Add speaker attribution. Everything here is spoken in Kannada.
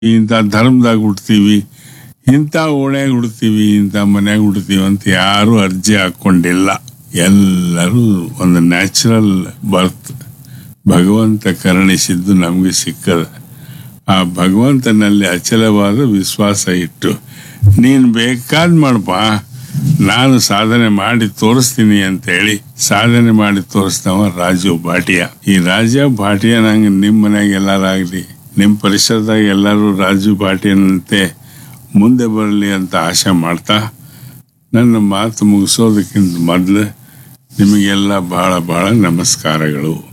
Speaker 1: ಇಂಥ ಧರ್ಮದಾಗ ಹುಡ್ತೀವಿ ಇಂಥ ಓಣ್ಯಾಗ ಹುಡ್ತೀವಿ ಇಂಥ ಮನ್ಯಾಗ ಹುಡ್ತೀವಿ ಅಂತ ಯಾರೂ ಅರ್ಜಿ ಹಾಕ್ಕೊಂಡಿಲ್ಲ ಎಲ್ಲರೂ ಒಂದು ನ್ಯಾಚುರಲ್ ಬರ್ತ್ ಭಗವಂತ ಕರುಣಿಸಿದ್ದು ನಮಗೆ ಸಿಕ್ಕದ ಆ ಭಗವಂತನಲ್ಲಿ ಅಚಲವಾದ ವಿಶ್ವಾಸ ಇಟ್ಟು ನೀನು ಬೇಕಾದ್ ಮಾಡಪ್ಪ ನಾನು ಸಾಧನೆ ಮಾಡಿ ತೋರಿಸ್ತೀನಿ ಅಂತೇಳಿ ಸಾಧನೆ ಮಾಡಿ ತೋರಿಸ್ದವ ರಾಜು ಭಾಟಿಯಾ ಈ ರಾಜ ಭಾಟಿಯಾ ನಂಗೆ ನಿಮ್ಮ ಮನ್ಯಾಗ ಎಲ್ಲಾರಾಗ್ಲಿ ನಿಮ್ಮ ಪರಿಸರದಾಗ ಎಲ್ಲರೂ ರಾಜು ಭಾಟಿಯನಂತೆ ಮುಂದೆ ಬರಲಿ ಅಂತ ಆಶೆ ಮಾಡ್ತಾ ನನ್ನ ಮಾತು ಮುಗಿಸೋದಕ್ಕಿಂತ ಮೊದಲು ನಿಮಗೆಲ್ಲ ಬಹಳ ಬಹಳ ನಮಸ್ಕಾರಗಳು